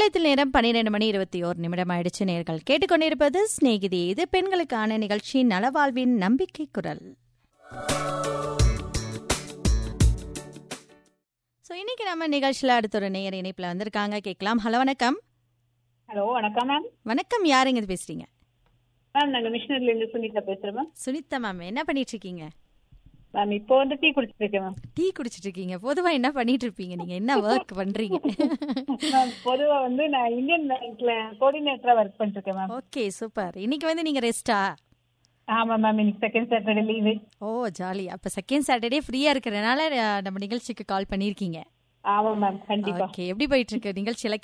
நிலையத்தில் நேரம் பன்னிரண்டு மணி இருபத்தி ஓர் நிமிடம் ஆயிடுச்சு நேர்கள் கேட்டுக்கொண்டிருப்பது சிநேகிதி இது பெண்களுக்கான நிகழ்ச்சி நலவாழ்வின் நம்பிக்கை குரல் ஸோ இன்னைக்கு நம்ம நிகழ்ச்சியில் அடுத்த ஒரு நேயர் இணைப்பில் வந்திருக்காங்க கேட்கலாம் ஹலோ வணக்கம் ஹலோ வணக்கம் மேம் வணக்கம் யாருங்க இது பேசுறீங்க மேம் நாங்க மிஷினரில இருந்து சுனிதா பேசுறேன் மேம் சுனிதா மேம் என்ன பண்ணிட்டு இருக்கீங்க மேம் இப்போ வந்து டீ குடிச்சிட்டு இருக்கேன் மேம் டீ குடிச்சிட்டு இருக்கீங்க பொதுவா என்ன பண்ணிட்டு இருப்பீங்க நீங்க என்ன ஒர்க் பண்றீங்க மேம் பொதுவா வந்து நான் இந்தியன் பேங்க்ல கோஆர்டினேட்டரா ஒர்க் பண்ணிட்டு இருக்கேன் மேம் ஓகே சூப்பர் இன்னைக்கு வந்து நீங்க ரெஸ்டா ஆமா மேம் இன்னைக்கு செகண்ட் சாட்டர்டே லீவு ஓ ஜாலி அப்ப செகண்ட் சாட்டர்டே ஃப்ரீயா இருக்கிறனால அஹ், நம்ம நிகழ்ச்சிக்கு கால் பண்ணிருக்கீங்க ஆமா மேம் கண்டிப்பா ஓகே எப்படி போயிட்டு இருக்கு நிகழ்ச்சி எல்லாம்